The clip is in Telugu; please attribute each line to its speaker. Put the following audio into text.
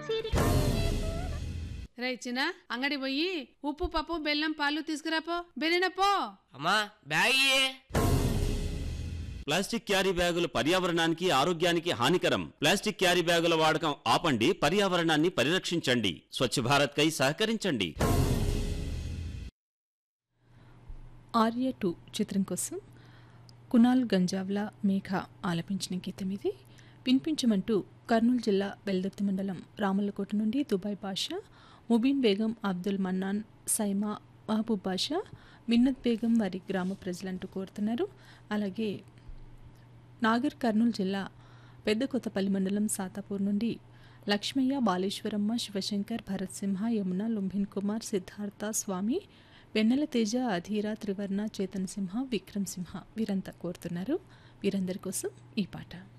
Speaker 1: రే చిన్న అంగడి పోయి ఉప్పు పప్పు బెల్లం పాలు తీసుకురాపో బెరిన పో
Speaker 2: అమ్మా బ్యాగ్ ఇయ్యే.
Speaker 3: ప్లాస్టిక్ క్యారీ బ్యాగులు పర్యావరణానికి ఆరోగ్యానికి హానికరం ప్లాస్టిక్ క్యారీ బ్యాగుల వాడకం ఆపండి పర్యావరణాన్ని పరిరక్షించండి స్వచ్ఛ భారత్ కై సహకరించండి
Speaker 4: ఆర్య టూ చిత్రం కోసం కునాల్ గంజావ్లా మేఘ ఆలపించిన గీతం ఇది వినిపించమంటూ కర్నూలు జిల్లా బెల్దుర్తి మండలం రామల్లకోట నుండి దుబాయ్ బాషా ముబీన్ బేగం అబ్దుల్ మన్నాన్ సైమా మహబూబ్ బాషా మిన్నత్ బేగం వారి గ్రామ ప్రజలంటూ కోరుతున్నారు అలాగే నాగర్ కర్నూలు జిల్లా పెద్ద కొత్తపల్లి మండలం సాతాపూర్ నుండి లక్ష్మయ్య బాలేశ్వరమ్మ శివశంకర్ భరత్ సింహ యమున లుంభిన్ కుమార్ సిద్ధార్థ స్వామి వెన్నెల తేజ అధీర త్రివర్ణ చేతన్ సింహ విక్రమ్ సింహ వీరంతా కోరుతున్నారు వీరందరి కోసం ఈ పాట